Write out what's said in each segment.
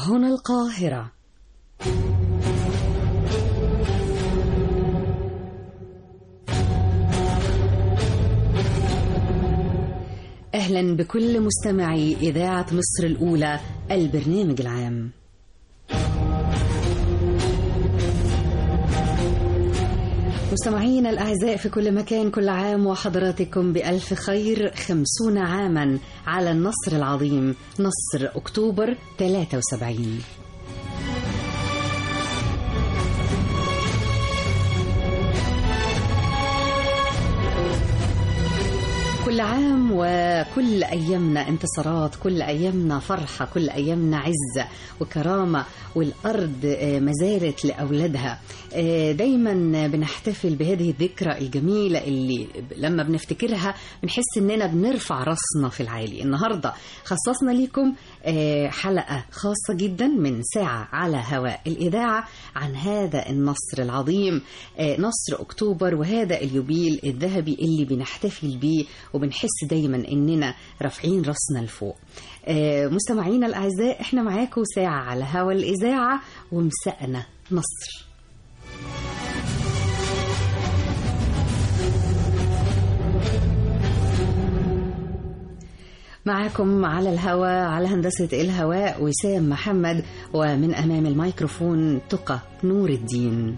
هنا القاهرة أهلا بكل مستمعي إذاعة مصر الأولى البرنامج العام مستمعينا الأعزاء في كل مكان كل عام وحضراتكم بألف خير خمسون عاما على النصر العظيم نصر أكتوبر 73 كل عام وكل أيامنا انتصارات كل أيامنا فرحة كل أيامنا عزة وكرامة والأرض ما زالت لأولادها دايما بنحتفل بهذه الذكرى الجميلة اللي لما بنفتكرها بنحس إننا بنرفع راسنا في العالي النهاردة خصصنا لكم حلقة خاصة جدا من ساعة على هواء الإذاعة عن هذا النصر العظيم نصر أكتوبر وهذا اليوبيل الذهبي اللي بنحتفل بيه وبنحس دايما إننا رافعين راسنا لفوق مستمعينا الأعزاء احنا معاكم ساعة على هوا الإذاعة ومساءنا نصر معكم على الهواء على هندسة الهواء وسام محمد ومن أمام الميكروفون تقى نور الدين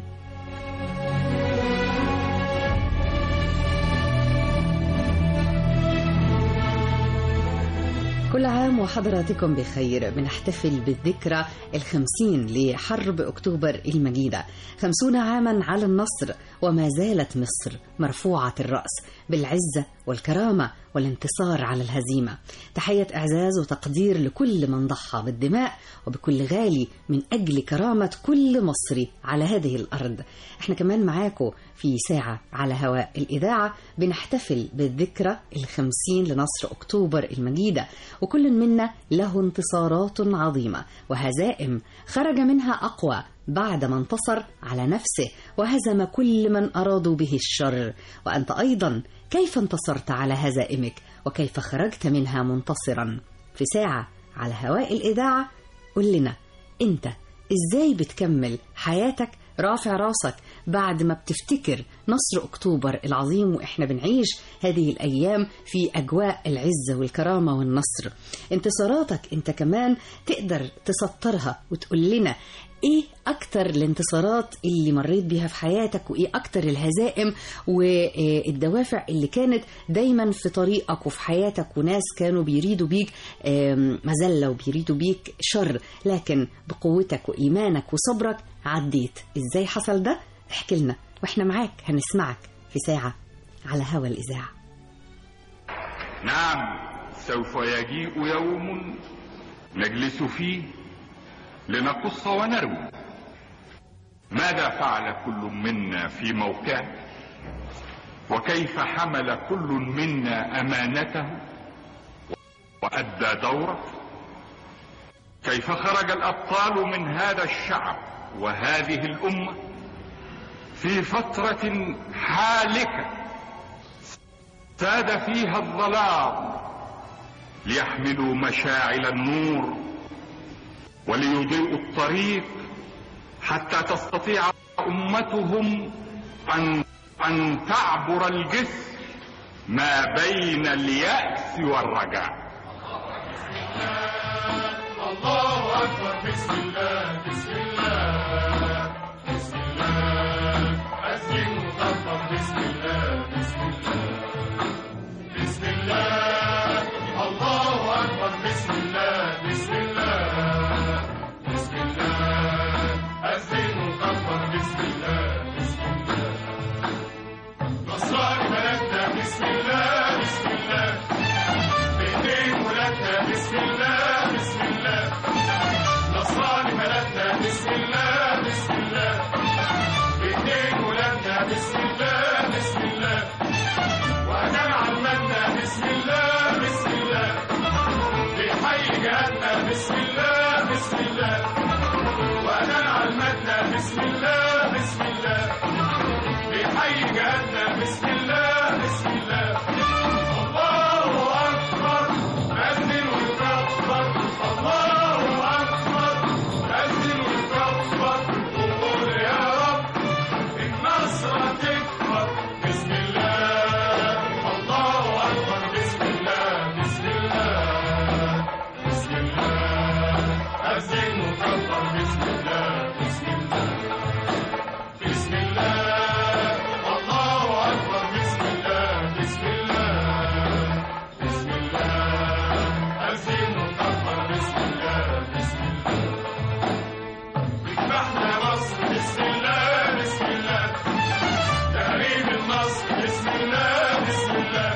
كل عام وحضراتكم بخير بنحتفل بالذكرى الخمسين لحرب أكتوبر المجيدة خمسون عاما على النصر وما زالت مصر مرفوعة الرأس بالعزة والكرامة والانتصار على الهزيمة تحية إعزاز وتقدير لكل من ضحى بالدماء وبكل غالي من أجل كرامة كل مصري على هذه الأرض احنا كمان معاكم في ساعة على هواء الإذاعة بنحتفل بالذكرى الخمسين لنصر أكتوبر المجيدة وكل منا له انتصارات عظيمة وهزائم خرج منها أقوى بعدما انتصر على نفسه وهزم كل من أرادوا به الشر وأنت أيضا كيف انتصرت على هزائمك وكيف خرجت منها منتصرا في ساعة على هواء الإذاعة قل لنا أنت إزاي بتكمل حياتك رافع راسك بعد ما بتفتكر نصر أكتوبر العظيم وإحنا بنعيش هذه الأيام في أجواء العزة والكرامة والنصر انتصاراتك أنت كمان تقدر تسطرها وتقول لنا ايه اكتر الانتصارات اللي مريت بيها في حياتك وايه اكتر الهزائم والدوافع اللي كانت دايما في طريقك وفي حياتك وناس كانوا بيريدوا بيك مذلة وبيريدوا بيك شر لكن بقوتك وايمانك وصبرك عديت ازاي حصل ده احكي لنا واحنا معاك هنسمعك في ساعة على هوا الإذاعة نعم سوف يجيء يوم نجلس فيه لنقص ونروي ماذا فعل كل منا في موقعه وكيف حمل كل منا امانته وادى دوره كيف خرج الابطال من هذا الشعب وهذه الامه في فتره حالكه ساد فيها الظلام ليحملوا مشاعل النور وليضيئوا الطريق حتى تستطيع امتهم ان ان تعبر الجسر ما بين الياس والرجاء الله اكبر بسم الله بسم الله بسم الله اسجد مطبق بسم الله بسم الله بسم الله الله اكبر بسم الله بسم الله بسم الله أذن مكبر بسم الله بسم الله نصراني بلدنا بسم الله بسم الله بإيدين ولادنا بسم الله بسم الله نصراني بلدنا بسم الله بسم الله بإيدين ولادنا بسم الله بسم الله وأدام عمتنا بسم الله بسم الله بحي جهاتنا بسم الله بسم الله وأدام عمتنا بسم الله بسم الله بحي جهاتنا بسم الله بسم الله الله أكبر أذن ويكبر الله أكبر مكبر بسم الله بسم الله بسم الله الله أكبر بسم الله بسم الله بسم الله أزين مكبر بسم الله بسم الله اذبحنا مصر بسم الله بسم الله تهريب النصر بسم الله بسم الله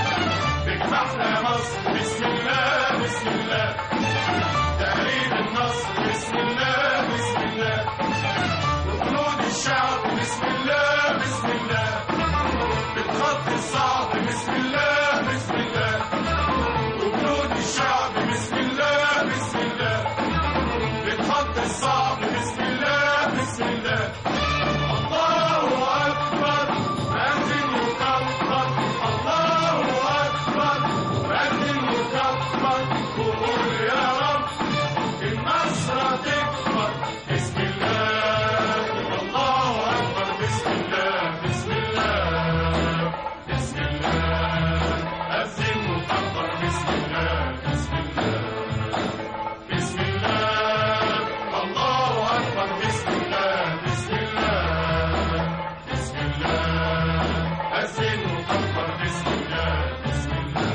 اذبحنا مصر بسم الله بسم الله تهريب النصر بسم الله بسم الله وجنود الشعب بسم الله بسم الله بالخط الصعب بسم الله بسم الله وجنود الشعب بسم الله بسم الله بالخط الصعب بسم الله بسم الله الله أكبر أذن مكبر الله أكبر أذن مكبر وقول يا رب النصر تكبر بسم الله الله أكبر بسم الله بسم الله بسم الله أذن مكبر بسم الله بسم الله بسم الله الله أكبر بسم الله بسم الله بسم الله أذن مكبر بسم الله بسم الله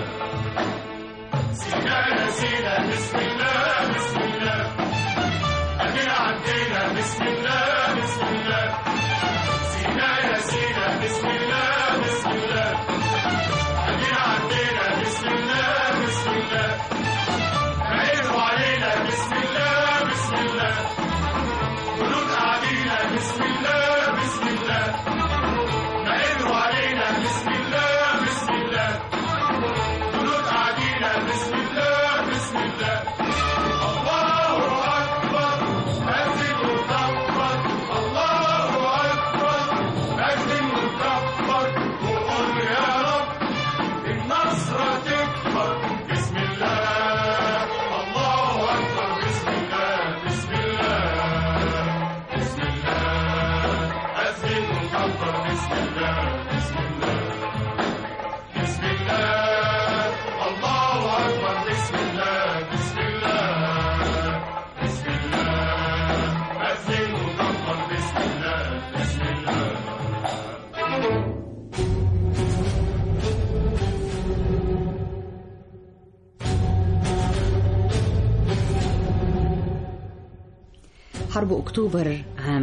سينا يا سينا بسم الله بسم الله أدينا عدينا بسم الله بسم الله سينا يا سينا بسم الله بسم الله أدينا عدينا بسم الله بسم الله عينوا علينا بسم الله بسم الله جنود علينا بسم الله بسم الله عينوا علينا بسم الله بسم الله جنود علينا بسم الله بسم الله الله أكبر أذن مكبر الله أكبر أذن مكبر وقل يا رب النصر تكبر بسم الله الله أكبر بسم الله بسم الله بسم الله أذن مكبر بسم الله بسم الله بسم الله الله أكبر بسم الله بسم الله بسم الله أذن مكبر بسم الله بسم الله حرب أكتوبر عام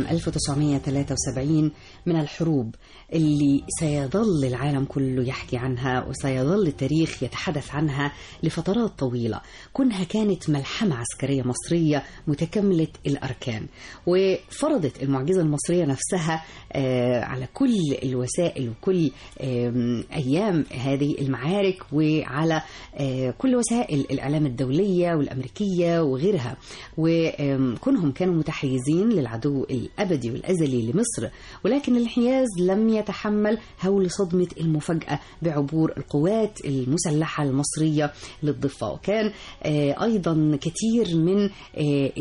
1973 من الحروب اللي سيظل العالم كله يحكي عنها وسيظل التاريخ يتحدث عنها لفترات طويلة كونها كانت ملحمة عسكرية مصرية متكاملة الأركان وفرضت المعجزة المصرية نفسها آه، على كل الوسائل وكل آم، أيام هذه المعارك وعلى آه، كل وسائل الإعلام الدولية والأمريكية وغيرها وكونهم كانوا متحيزين للعدو الأبدي والأزلي لمصر ولكن الانحياز لم يتحمل هول صدمة المفاجأة بعبور القوات المسلحة المصرية للضفة وكان آه، أيضا كثير من آه،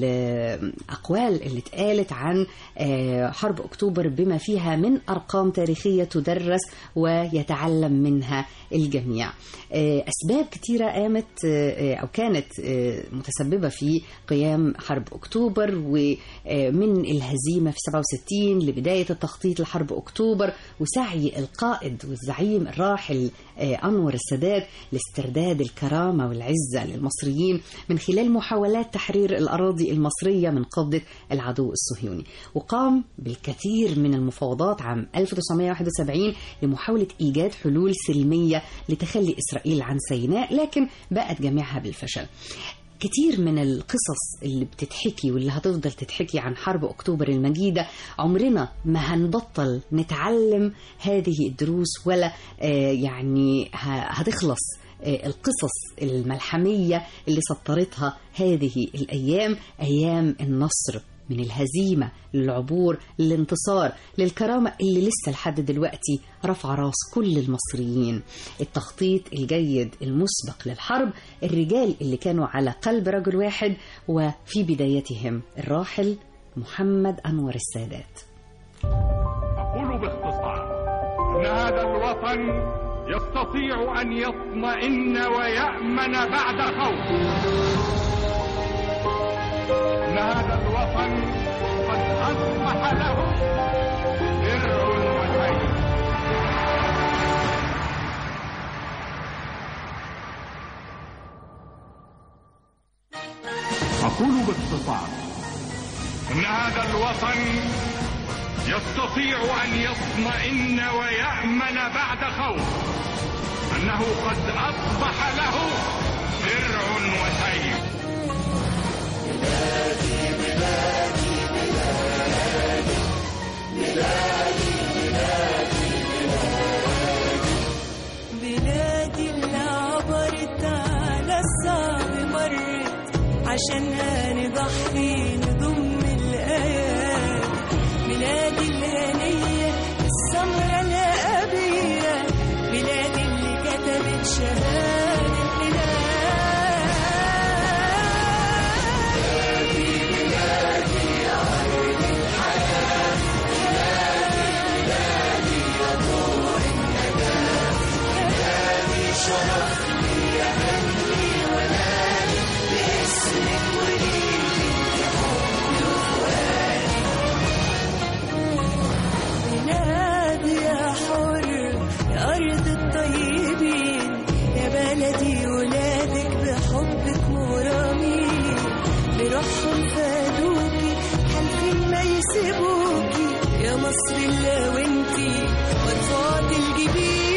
الأقوال اللي اتقالت عن آه، حرب أكتوبر بما فيها من أرقام تاريخية تدرس ويتعلم منها الجميع آه، أسباب كثيرة قامت آه، أو كانت آه، متسببة في قيام حرب أكتوبر ومن الهزيمة في 67 لبداية التخطيط لحرب أكتوبر وسعي القائد والزعيم الراحل آه، أنور السادات لاسترداد الكرامة والعزة للمصريين من خلال محاولات تحرير الأراضي المصرية من قبضة العدو الصهيوني وقام بالكثير من المفاوضات عام 1971 لمحاولة إيجاد حلول سلمية لتخلي إسرائيل عن سيناء لكن بقت جميعها بالفشل كتير من القصص اللي بتتحكي واللي هتفضل تتحكي عن حرب أكتوبر المجيدة عمرنا ما هنبطل نتعلم هذه الدروس ولا آه، يعني ه- هتخلص آه، القصص الملحمية اللي سطرتها هذه الأيام أيام النصر من الهزيمة للعبور للانتصار للكرامة اللي لسه لحد دلوقتي رفع راس كل المصريين التخطيط الجيد المسبق للحرب الرجال اللي كانوا على قلب رجل واحد وفي بدايتهم الراحل محمد أنور السادات أقول باختصار أن هذا الوطن يستطيع أن يطمئن ويأمن بعد خوف الوطن قد أصبح له درع وسيف أقول باختصار إن هذا الوطن يستطيع أن يطمئن ويأمن بعد خوف أنه قد أصبح له درع وسيف بلادي اللي عبرت على الصعب مرت عشانها نضحي نضم الآيات بلادي الغنية السمرة الأبية بلادي اللي كتبت شهادة ميلاد بلادي يا حر يا أرض الطيبين يا بلدي ولادك بحبك مرامين بروحهم فادوكي حالفين ما يسيبوكي يا مصر الله وانتي مرفوعة الجبين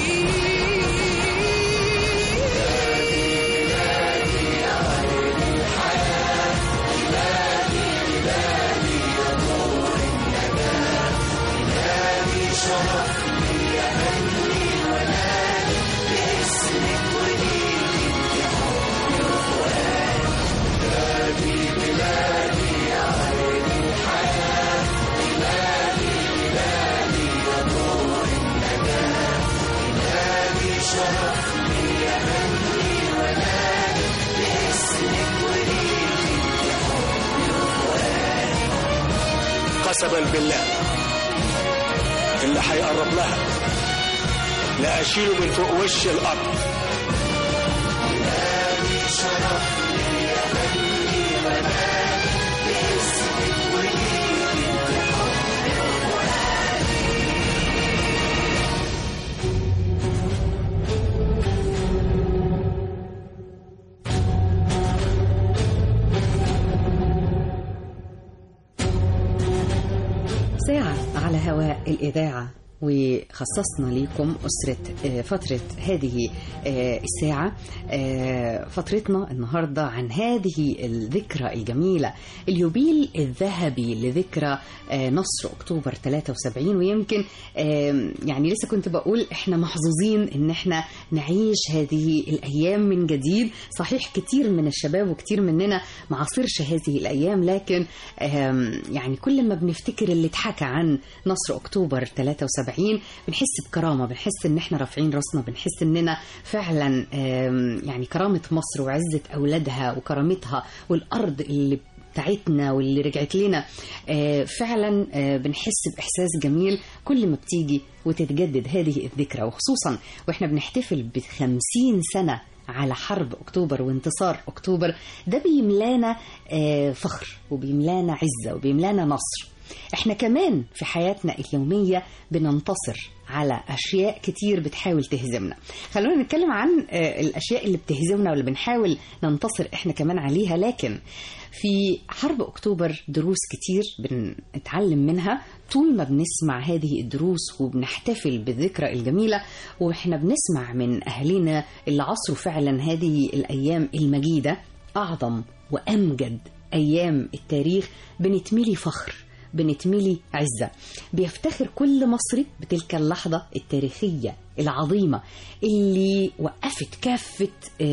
قسما بالله اللي هيقرب لها لا اشيله من فوق وش الارض ساعة على هواء الإذاعة وخصصنا لكم أسرة آه، فترة هذه آه، الساعة آه، فترتنا النهاردة عن هذه الذكرى الجميلة اليوبيل الذهبي لذكرى آه، نصر أكتوبر 73 ويمكن آه، يعني لسه كنت بقول احنا محظوظين ان احنا نعيش هذه الأيام من جديد صحيح كتير من الشباب وكتير مننا ما عاصرش هذه الأيام لكن آم، يعني كل ما بنفتكر اللي اتحكى عن نصر أكتوبر 73 بنحس بكرامة بنحس ان احنا رافعين راسنا بنحس اننا فعلا آم، يعني كرامة مصر وعزة أولادها وكرامتها والأرض اللي بتاعتنا واللي رجعت لنا آه، فعلا آه، بنحس بإحساس جميل كل ما بتيجي وتتجدد هذه الذكرى وخصوصا واحنا بنحتفل بخمسين سنة على حرب أكتوبر وانتصار أكتوبر ده بيملانا آه، فخر وبيملانا عزة وبيملانا نصر احنا كمان في حياتنا اليومية بننتصر على أشياء كتير بتحاول تهزمنا خلونا نتكلم عن آه، الأشياء اللي بتهزمنا واللي بنحاول ننتصر احنا كمان عليها لكن في حرب أكتوبر دروس كتير بنتعلم منها طول ما بنسمع هذه الدروس وبنحتفل بالذكرى الجميلة واحنا بنسمع من أهلنا اللي عصروا فعلا هذه الأيام المجيدة أعظم وأمجد أيام التاريخ بنتملي فخر بنتملي عزة بيفتخر كل مصري بتلك اللحظة التاريخية العظيمة اللي وقفت كافة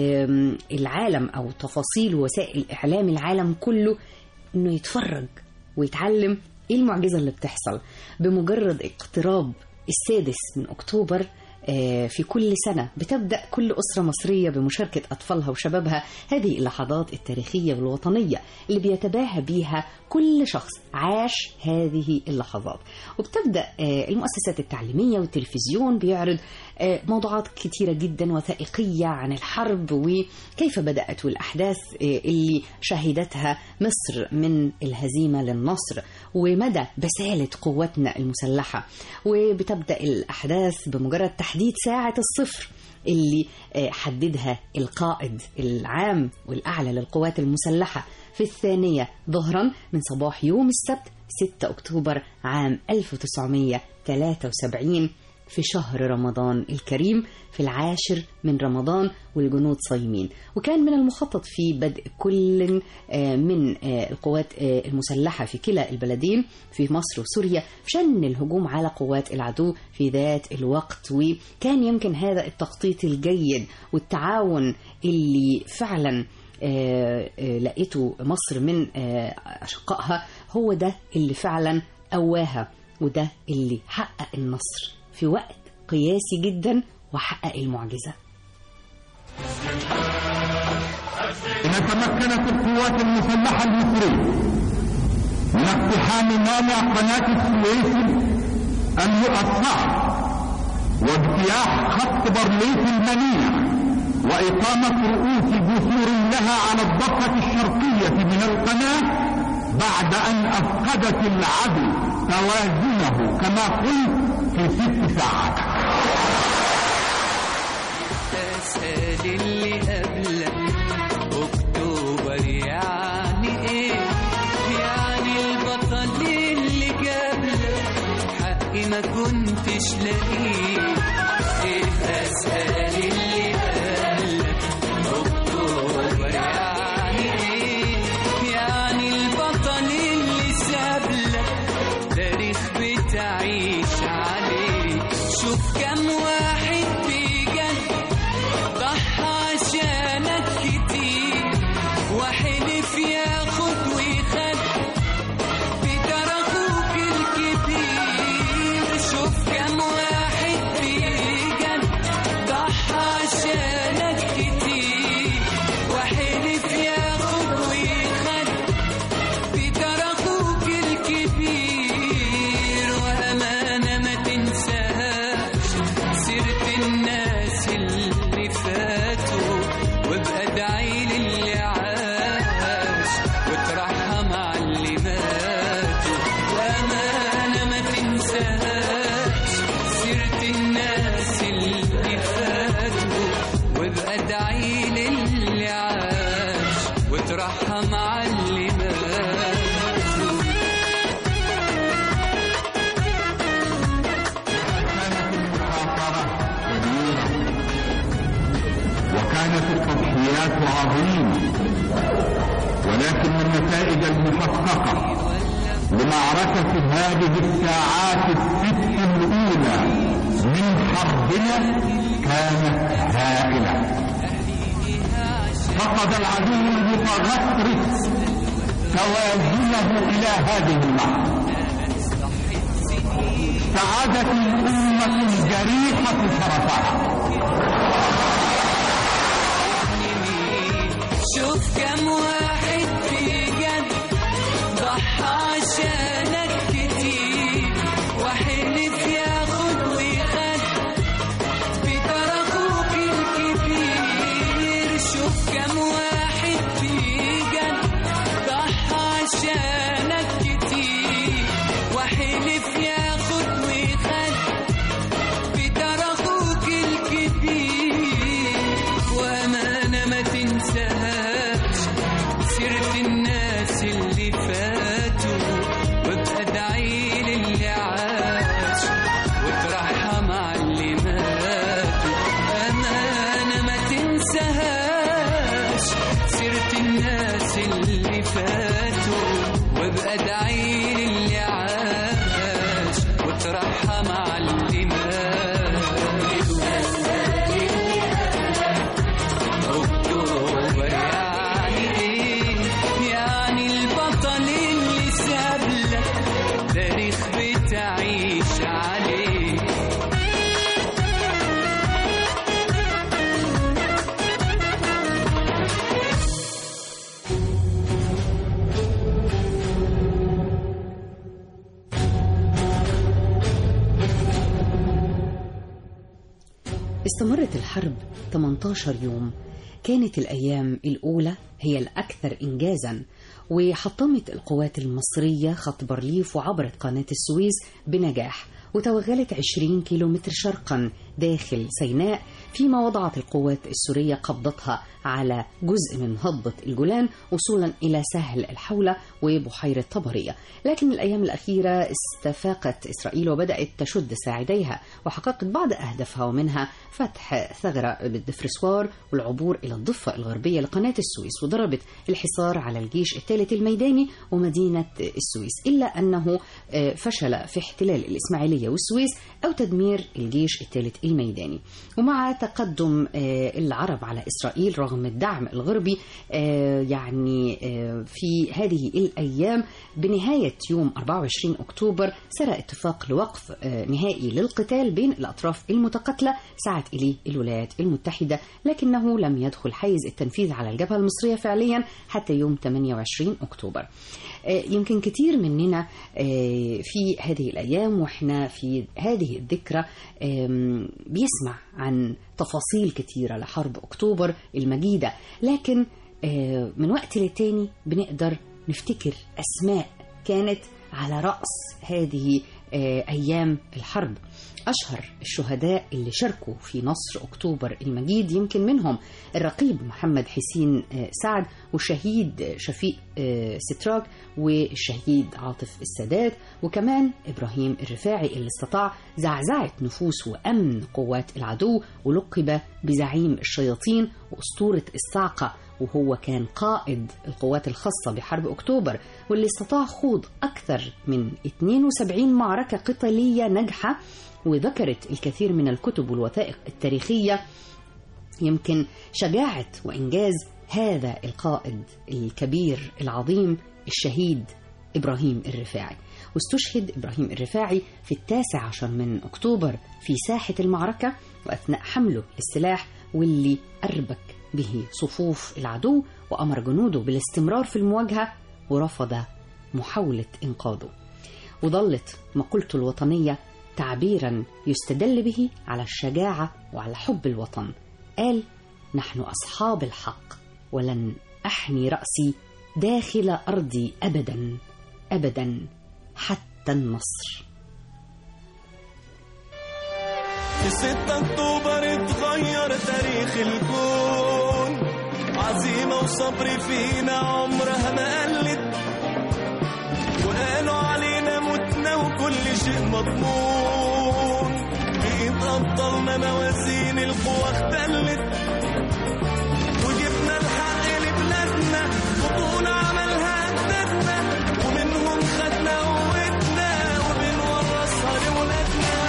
آم، العالم أو تفاصيل وسائل إعلام العالم كله إنه يتفرج ويتعلم إيه المعجزة اللي بتحصل بمجرد اقتراب السادس من أكتوبر آه، في كل سنة بتبدأ كل أسرة مصرية بمشاركة أطفالها وشبابها هذه اللحظات التاريخية والوطنية اللي بيتباهى بيها كل شخص عاش هذه اللحظات وبتبدأ آه، المؤسسات التعليمية والتلفزيون بيعرض آه، موضوعات كتيرة جدا وثائقية عن الحرب وكيف بدأت والأحداث آه، اللي شهدتها مصر من الهزيمة للنصر ومدى بسالة قوتنا المسلحة وبتبدأ الأحداث بمجرد تحديد ساعة الصفر اللي آه، حددها القائد العام والأعلى للقوات المسلحة في الثانية ظهرا من صباح يوم السبت 6 أكتوبر عام 1973 في شهر رمضان الكريم في العاشر من رمضان والجنود صايمين وكان من المخطط في بدء كل آه، من آه، القوات آه، المسلحة في كلا البلدين في مصر وسوريا شن الهجوم على قوات العدو في ذات الوقت وكان يمكن هذا التخطيط الجيد والتعاون اللي فعلا آه، آه، لقيته مصر من آه، أشقائها هو ده اللي فعلا قواها وده اللي حقق النصر في وقت قياسي جدا وحقق المعجزة إن تمكنت القوات المسلحة المصرية من اقتحام مانع قناة السويس المؤصعة واجتياح خط برليف المنيع وإقامة رؤوس جسور لها على الضفة الشرقية من القناة بعد أن أفقدت العدو توازنه كما قلت في ست ساعات اسال اللي قبلك اكتوبر يعني ايه يعني البطل اللي قبلك حقي ما كنتش لاقيه ايه اسال اللي قبلك اكتوبر يعني ايه يعني البطل اللي سابلك تاريخ بتعيش عليه شوف كم واحد بجد ضحى عشانك كتير وحلف ياخد ويخد بدار اخوك الكبير شوف كم واحد بجد ضحى عشانك كتير وحلف ياخد ويخد بدار اخوك الكبير وامانه ما تنساهاش سيرة الناس اللي فاتوا وابقى ادعي للي عاش وترحم على اللي ماتوا وامانه ما تنساهاش سيرة الناس اللي فاتوا وابقى ادعي للي عاش وترحم على اللي ماتوا وكانت التضحيات عظيمة ولكن النتائج المحققة لمعركة هذه الساعات الست الأولى من حربنا كانت هائلة فقد العدو المتغطرس توازنه إلى هذه اللحظة سعادت الأمة الجريحة شرفها شوف كم واحد بجد ضحى عشانك كتير وحلف ياخد ويخد بدار اخوك الكبير شوف كم واحد بجد ضحى عشانك كتير وحلف ياخد ويخد بدار اخوك الكبير وامانه ما تنساهاش سيرة الناس اللي فاتوا وابقى ادعي للي عاش وترحم على اللي ماتوا امانه ما تنساهاش سيرة الناس اللي فاتوا استمرت الحرب 18 يوم كانت الأيام الأولى هي الأكثر إنجازا وحطمت القوات المصرية خط بارليف وعبرت قناة السويس بنجاح وتوغلت 20 كيلومتر شرقا داخل سيناء فيما وضعت القوات السورية قبضتها على جزء من هضبة الجولان وصولا إلى سهل الحولة وبحيرة طبرية لكن الأيام الأخيرة استفاقت إسرائيل وبدأت تشد ساعديها وحققت بعض أهدافها ومنها فتح ثغرة بالدفرسوار والعبور إلى الضفة الغربية لقناة السويس وضربت الحصار على الجيش الثالث الميداني ومدينة السويس إلا أنه آه، فشل في احتلال الإسماعيلية والسويس أو تدمير الجيش الثالث الميداني ومع تقدم آه، العرب على إسرائيل رغم الدعم الغربي آه، يعني آه، في هذه الأيام بنهاية يوم 24 أكتوبر سرى اتفاق لوقف آه، نهائي للقتال بين الأطراف المتقاتلة سعت إليه الولايات المتحدة لكنه لم يدخل حيز التنفيذ على الجبهة المصرية فعليا حتى يوم 28 أكتوبر آه، يمكن كتير مننا آه، في هذه الأيام وإحنا في هذه الذكرى آم، بيسمع عن تفاصيل كتيرة لحرب أكتوبر المجيدة لكن آه، من وقت للتاني بنقدر نفتكر أسماء كانت على رأس هذه آه، أيام الحرب أشهر الشهداء اللي شاركوا في نصر أكتوبر المجيد يمكن منهم الرقيب محمد حسين آه، سعد والشهيد آه، شفيق آه، ستراك والشهيد عاطف السادات وكمان إبراهيم الرفاعي اللي استطاع زعزعة نفوس وأمن قوات العدو ولقب بزعيم الشياطين وأسطورة الصاعقة وهو كان قائد القوات الخاصة بحرب أكتوبر واللي استطاع خوض أكثر من 72 معركة قتالية ناجحة وذكرت الكثير من الكتب والوثائق التاريخية يمكن شجاعة وإنجاز هذا القائد الكبير العظيم الشهيد إبراهيم الرفاعي واستشهد إبراهيم الرفاعي في التاسع عشر من أكتوبر في ساحة المعركة وأثناء حمله للسلاح واللي أربك به صفوف العدو وأمر جنوده بالاستمرار في المواجهة ورفض محاولة إنقاذه وظلت مقولته الوطنية تعبيرا يستدل به على الشجاعة وعلى حب الوطن قال نحن أصحاب الحق ولن أحني رأسي داخل أرضي أبدا أبدا حتى النصر في 6 اكتوبر اتغير تاريخ الكون عزيمة وصبر فينا عمرها ما قلت وقالوا علينا متنا وكل شيء مضمون بقيت أبطالنا موازين القوى اختلت وجبنا الحق لبلادنا بطولة عملها أجدادنا ومنهم خدنا قوتنا وبنورثها لولادنا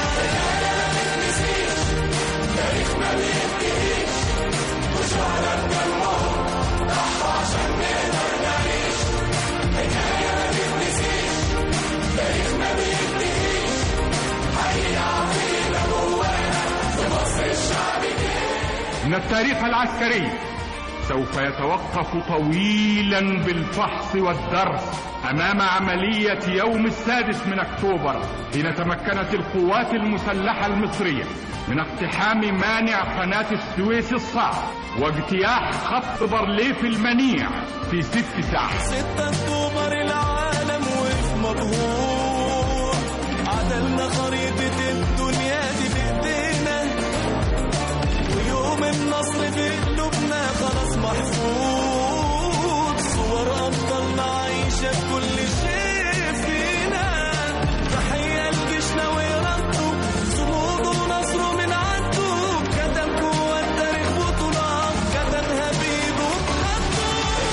إن التاريخ العسكري سوف يتوقف طويلا بالفحص والدرس أمام عملية يوم السادس من أكتوبر حين تمكنت القوات المسلحة المصرية من اقتحام مانع قناة السويس الصعب واجتياح خط بارليف المنيع في ست ساعات 6 اكتوبر العالم وقف مبهور عدلنا خريطة الدنيا دي بايدينا ويوم النصر في قلوبنا خلاص محفوظ صور أبطالنا عايشة بكل شيء فينا تحية لجيشنا وإرادته صموده ونصره من عنده كتب جوه التاريخ بطولات كتبها بإيده وبخطه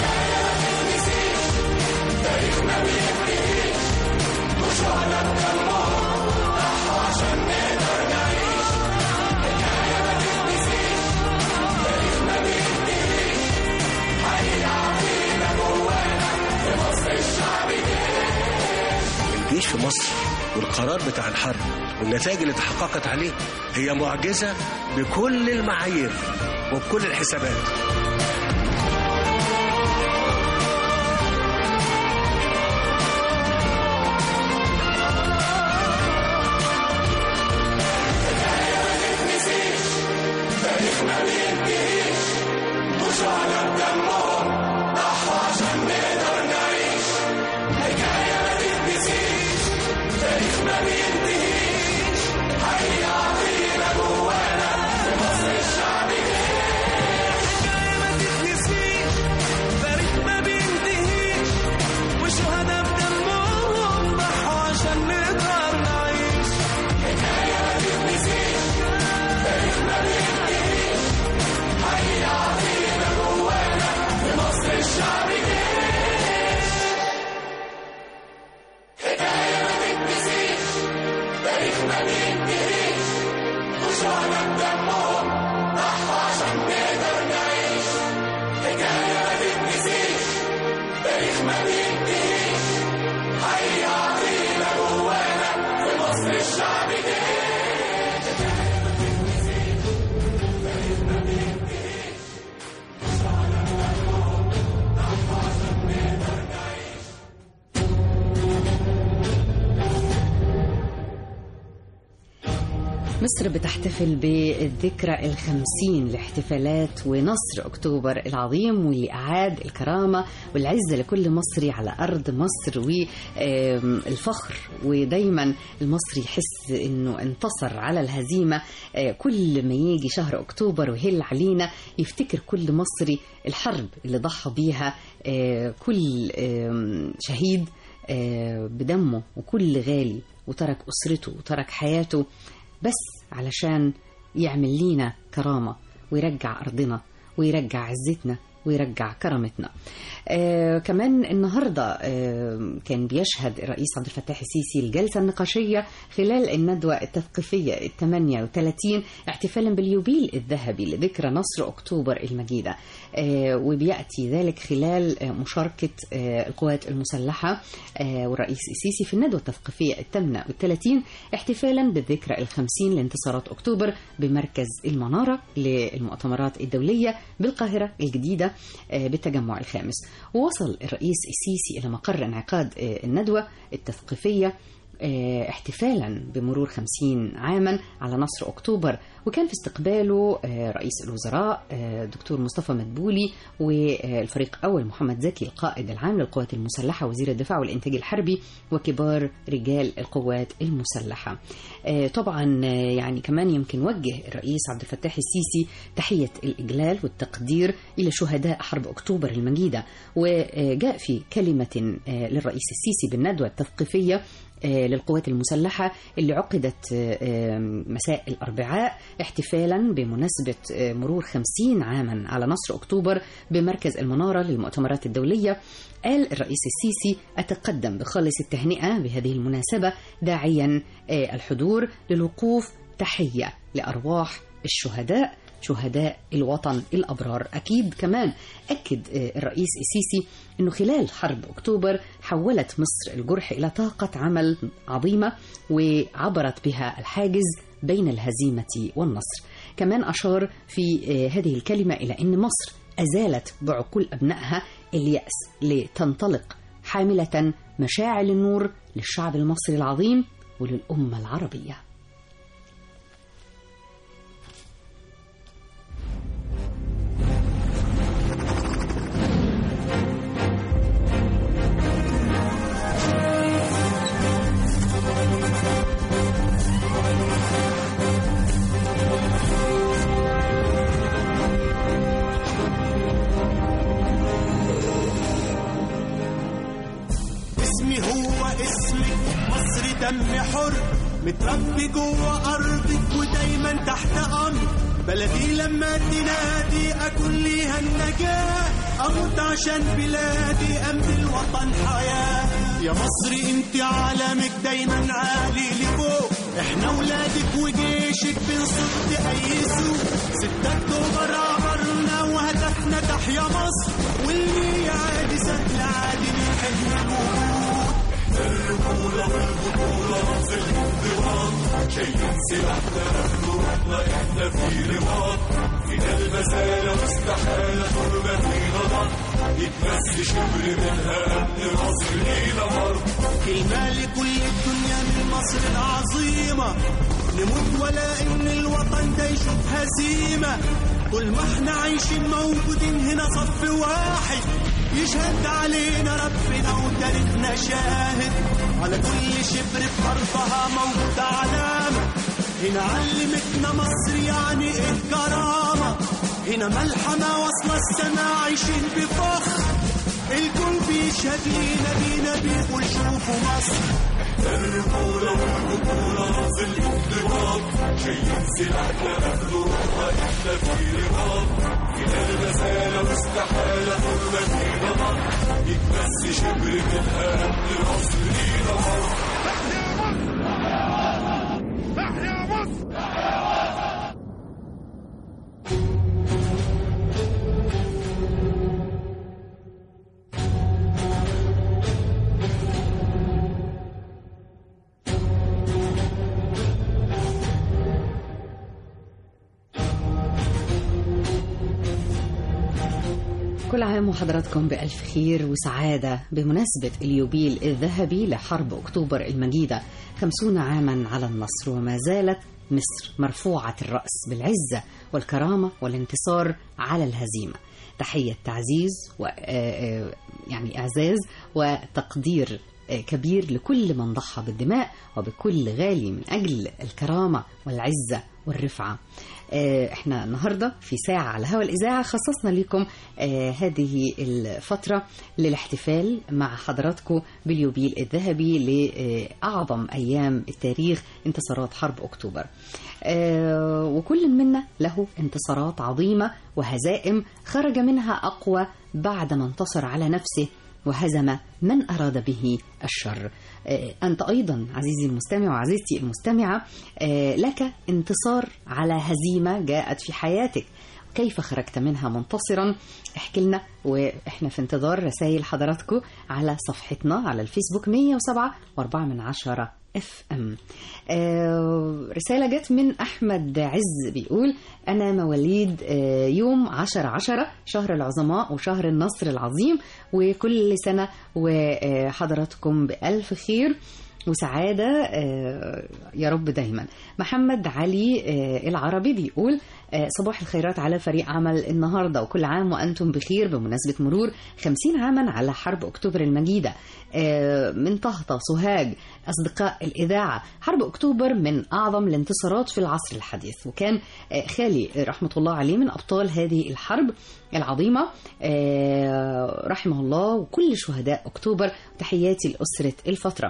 الجيش في مصر والقرار بتاع الحرب والنتائج اللي تحققت عليه هي معجزة بكل المعايير وبكل الحسابات مصر بتحتفل بالذكرى الخمسين لاحتفالات ونصر أكتوبر العظيم واللي أعاد الكرامة والعزة لكل مصري على أرض مصر والفخر ودايما المصري يحس أنه انتصر على الهزيمة آه، كل ما يجي شهر أكتوبر ويهل علينا يفتكر كل مصري الحرب اللي ضحى بيها آه، كل آم، شهيد آه، بدمه وكل غالي وترك أسرته وترك حياته بس علشان يعمل لينا كرامة ويرجع أرضنا ويرجع عزتنا ويرجع كرامتنا آه كمان النهاردة آه كان بيشهد الرئيس عبد الفتاح السيسي الجلسة النقاشية خلال الندوة التثقيفية ال 38 احتفالا باليوبيل الذهبي لذكرى نصر أكتوبر المجيدة آه وبيأتي ذلك خلال آه مشاركة آه القوات المسلحة آه والرئيس السيسي في الندوة التثقيفية الثامنة والثلاثين احتفالا بالذكرى الخمسين لانتصارات أكتوبر بمركز المنارة للمؤتمرات الدولية بالقاهرة الجديدة آه، بالتجمع الخامس ووصل الرئيس السيسي إلى مقر انعقاد آه، الندوة التثقيفية آه، احتفالا بمرور خمسين عاما على نصر أكتوبر وكان في استقباله آه، رئيس الوزراء آه، دكتور مصطفى مدبولي والفريق أول محمد زكي القائد العام للقوات المسلحة وزير الدفاع والإنتاج الحربي وكبار رجال القوات المسلحة آه، طبعا آه، يعني كمان يمكن وجه الرئيس عبد الفتاح السيسي تحية الإجلال والتقدير إلى شهداء حرب أكتوبر المجيدة وجاء في كلمة آه، للرئيس السيسي بالندوة التثقيفية آه، للقوات المسلحة اللي عقدت آه، آه، مساء الأربعاء احتفالا بمناسبة آه، مرور خمسين عاما على نصر أكتوبر بمركز المنارة للمؤتمرات الدولية قال الرئيس السيسي أتقدم بخالص التهنئة بهذه المناسبة داعيا آه، الحضور للوقوف تحية لأرواح الشهداء شهداء الوطن الأبرار أكيد كمان أكد آه، الرئيس السيسي أنه خلال حرب أكتوبر حولت مصر الجرح إلى طاقة عمل عظيمة وعبرت بها الحاجز بين الهزيمة والنصر كمان أشار في آه، هذه الكلمة إلى أن مصر أزالت بعقول أبنائها اليأس لتنطلق حاملة مشاعل النور للشعب المصري العظيم وللأمة العربية اسمي هو اسمك مصر دم حر متربي جوه ارضك ودايما تحت امر بلدي لما تنادي اكون ليها النجاه اموت عشان بلادي امن الوطن حياه يا مصر انت عالمك دايما عالي لفوق احنا ولادك وجيشك بنصد اي سوق ستة اكتوبر عبرنا وهدفنا تحيا مصر واللي يعادي سهل عادي نحن الوجود الرجولة في البطولة في الانضباط شايلين سلاحنا ناخده روحنا احنا في رباط فينا البسالة واستحالة تربة فينا ضغط يتمس شبر منها أمن مصر لينا مرض كلمة لكل الدنيا من مصر العظيمة نموت ولا إن الوطن ده يشوف هزيمة طول ما احنا عايشين موجودين هنا صف واحد يشهد علينا ربنا وتاريخنا شاهد على كل شبر في أرضها موجود علامة هنا علمتنا مصر يعني ايه كرامة هنا ملحمة واصلة السما عايشين بفخر الكل بيشهد لينا بينا بيقول شوفوا مصر الرجولة والبطولة في الانضباط شايلين سلاحنا ناخده روحنا احنا في رباط فينا الغزالة واستحالة حرمة فينا ضغط يتمس شبر منها أمن مصر لينا مرض كل عام وحضراتكم بألف خير وسعادة بمناسبة اليوبيل الذهبي لحرب أكتوبر المجيدة خمسون عاما على النصر وما زالت مصر مرفوعة الرأس بالعزة والكرامة والانتصار على الهزيمة تحية تعزيز و آه، آه، يعني إعزاز وتقدير آه، كبير لكل من ضحى بالدماء وبكل غالي من أجل الكرامة والعزة والرفعة آه، احنا النهاردة في ساعة على هوا الإذاعة خصصنا لكم آه، هذه الفترة للاحتفال مع حضراتكم باليوبيل الذهبي لأعظم أيام التاريخ انتصارات حرب أكتوبر آه، وكل منا له انتصارات عظيمة وهزائم خرج منها أقوى بعدما انتصر على نفسه وهزم من أراد به الشر آه، أنت أيضا عزيزي المستمع وعزيزتي المستمعة آه، لك انتصار على هزيمة جاءت في حياتك كيف خرجت منها منتصرا احكي لنا واحنا في انتظار رسائل حضراتكم على صفحتنا على الفيسبوك 107 و4 من عشرة اف ام آه رسالة جت من أحمد عز بيقول أنا مواليد آه يوم 10 10 شهر العظماء وشهر النصر العظيم وكل سنة وحضراتكم بألف خير وسعادة آه، يا رب دايما محمد علي آه، العربي بيقول آه، صباح الخيرات على فريق عمل النهاردة وكل عام وأنتم بخير بمناسبة مرور 50 عاما على حرب أكتوبر المجيدة آه، من طهطة سوهاج أصدقاء الإذاعة حرب أكتوبر من أعظم الانتصارات في العصر الحديث وكان آه، خالي رحمة الله عليه من أبطال هذه الحرب العظيمة آه، رحمه الله وكل شهداء أكتوبر تحياتي لأسرة الفترة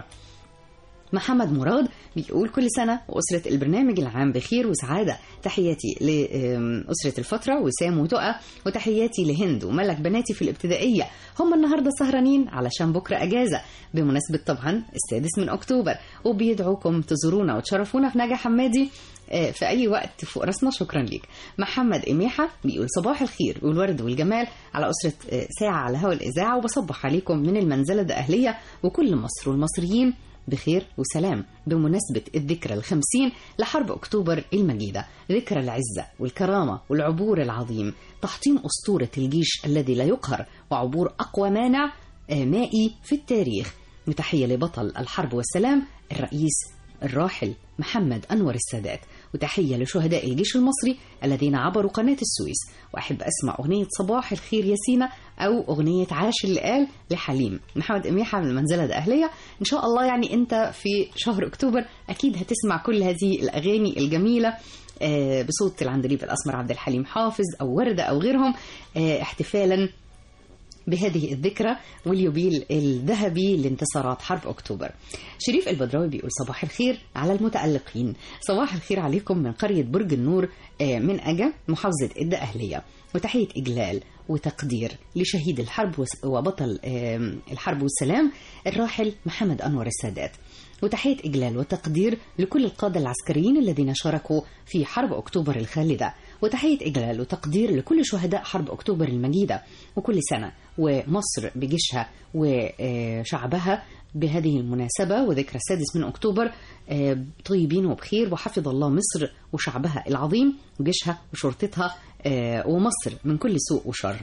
محمد مراد بيقول كل سنة وأسرة البرنامج العام بخير وسعادة تحياتي لأسرة الفترة وسام وتقى وتحياتي لهند وملك بناتي في الابتدائية هم النهاردة سهرانين علشان بكرة أجازة بمناسبة طبعا السادس من أكتوبر وبيدعوكم تزورونا وتشرفونا في نجا حمادي آه، في أي وقت فوق راسنا شكرا ليك محمد إميحة بيقول صباح الخير والورد والجمال على أسرة آه، ساعة على هوا الإذاعة وبصبح عليكم من المنزلة الأهلية وكل مصر والمصريين بخير وسلام بمناسبة الذكرى الخمسين لحرب أكتوبر المجيدة ذكرى العزة والكرامة والعبور العظيم تحطيم أسطورة الجيش الذي لا يقهر وعبور أقوى مانع آه، مائي في التاريخ وتحية لبطل الحرب والسلام الرئيس الراحل محمد أنور السادات وتحية لشهداء الجيش المصري الذين عبروا قناة السويس وأحب أسمع أغنية صباح الخير يا سينا أو أغنية عاش اللي قال لحليم محمد أميحة من المنزلة الأهلية إن شاء الله يعني أنت في شهر أكتوبر أكيد هتسمع كل هذه الأغاني الجميلة آه، بصوت العندليب الأسمر عبد الحليم حافظ أو وردة أو غيرهم آه، احتفالا بهذه الذكرى واليوبيل الذهبي لانتصارات حرب أكتوبر شريف البدراوي بيقول صباح الخير على المتألقين صباح الخير عليكم من قرية برج النور آه، من أجا محافظة الدقهلية وتحية إجلال وتقدير لشهيد الحرب وس- وبطل آه، الحرب والسلام الراحل محمد أنور السادات وتحية إجلال وتقدير لكل القادة العسكريين الذين شاركوا في حرب أكتوبر الخالدة وتحية إجلال وتقدير لكل شهداء حرب أكتوبر المجيدة وكل سنة ومصر بجيشها وشعبها بهذه المناسبة وذكرى السادس من أكتوبر آه، طيبين وبخير وحفظ الله مصر وشعبها العظيم وجيشها وشرطتها آه، ومصر من كل سوء وشر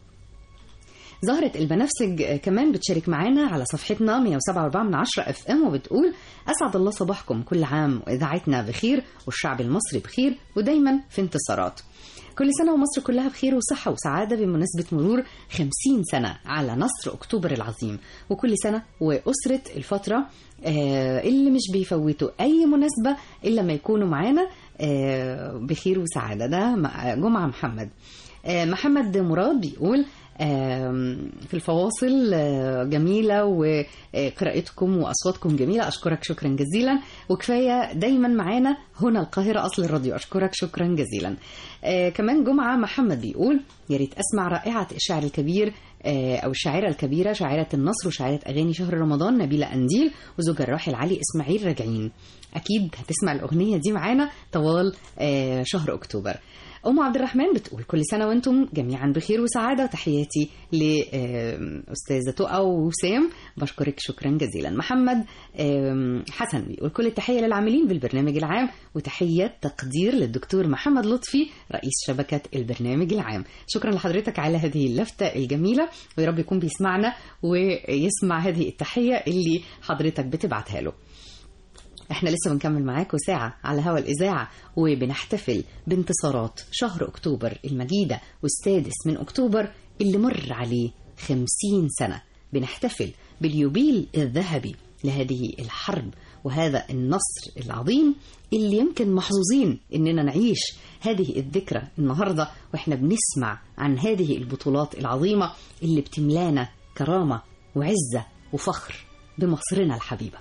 زهرة البنفسج آه، كمان بتشارك معانا على صفحتنا 107.4 من 10 اف ام وبتقول اسعد الله صباحكم كل عام واذاعتنا بخير والشعب المصري بخير ودايما في انتصارات كل سنة ومصر كلها بخير وصحة وسعادة بمناسبة مرور 50 سنة على نصر أكتوبر العظيم وكل سنة وأسرة الفترة آه، اللي مش بيفوتوا أي مناسبة إلا ما يكونوا معانا آه، بخير وسعادة ده م- جمعة محمد آه، محمد مراد بيقول آم، في الفواصل آه، جميلة وقراءتكم وأصواتكم جميلة أشكرك شكرا جزيلا وكفاية دايما معانا هنا القاهرة أصل الراديو أشكرك شكرا جزيلا آه، كمان جمعة محمد بيقول يا ريت أسمع رائعة الشاعر الكبير آه، أو الشاعرة الكبيرة شاعرة النصر وشاعرة أغاني شهر رمضان نبيلة أنديل وزوجها الراحل علي إسماعيل راجعين أكيد هتسمع الأغنية دي معانا طوال آه، شهر أكتوبر أم عبد الرحمن بتقول كل سنة وأنتم جميعا بخير وسعادة وتحياتي لأستاذة تقى ووسام بشكرك شكرا جزيلا محمد آم، حسن بيقول كل التحية للعاملين بالبرنامج العام وتحية تقدير للدكتور محمد لطفي رئيس شبكة البرنامج العام شكرا لحضرتك على هذه اللفتة الجميلة ويا رب يكون بيسمعنا ويسمع هذه التحية اللي حضرتك بتبعتها له احنا لسه بنكمل معاكم ساعة على هوا الإذاعة وبنحتفل بانتصارات شهر أكتوبر المجيدة والسادس من أكتوبر اللي مر عليه خمسين سنة بنحتفل باليوبيل الذهبي لهذه الحرب وهذا النصر العظيم اللي يمكن محظوظين اننا نعيش هذه الذكرى النهارده واحنا بنسمع عن هذه البطولات العظيمه اللي بتملانا كرامه وعزه وفخر بمصرنا الحبيبه.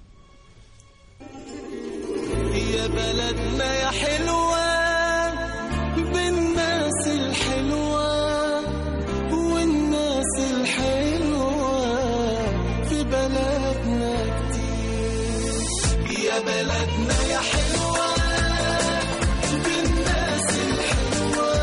يا بلدنا يا حلوة بالناس الحلوة والناس الحلوة في بلدنا كتير يا بلدنا يا حلوة بالناس الحلوة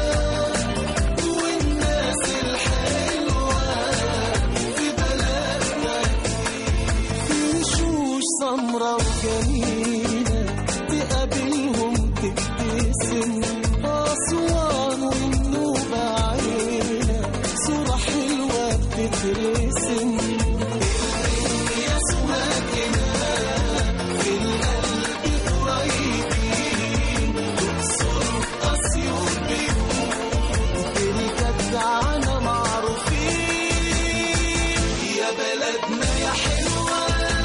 والناس الحلوة في بلدنا كتير وشوش سمرة وجميلة تقابلهم تبتسم أسوان والنوبة عيلة صورة حلوة بتترسم يا سواكنا في القلب قريبين تقصر أسيوط بيوت بالجدعنة معروفين يا بلدنا يا حلوة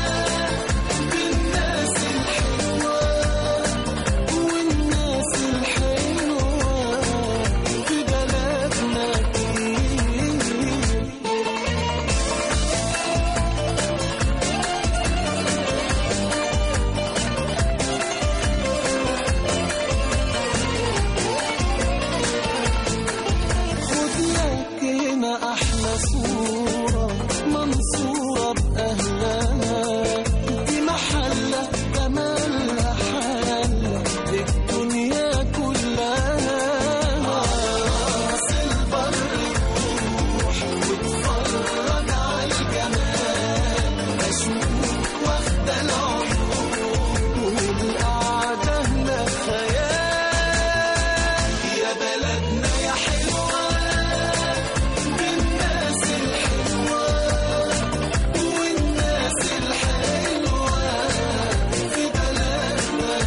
بالناس الحلوة والناس الحلوة في بلدنا كتير خد لك هنا أحلى صورة منصورة بأهلها دي محلة جمالها حالة الدنيا كلها راس البر روح واتفرج على الجمال أشوف واخدة العيون والقعدة هنا خيال يا بلدنا يا حلوة بالناس الحلوة والناس الحلوة في بلدنا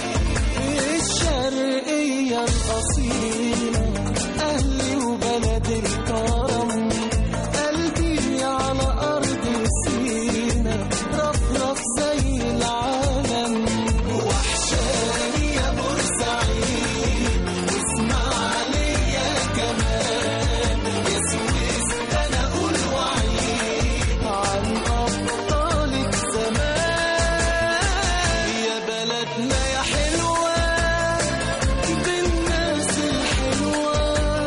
الشرقية الأصيلة أهلي وبلد الكرم قلبي على أرض سينا رفرف زي العالم وحشاني يا بورسعيد واسماعيلية كمان يا سويس أنا أقول وعيد عن أبطالك زمان يا بلدنا يا حلوة بالناس الحلوة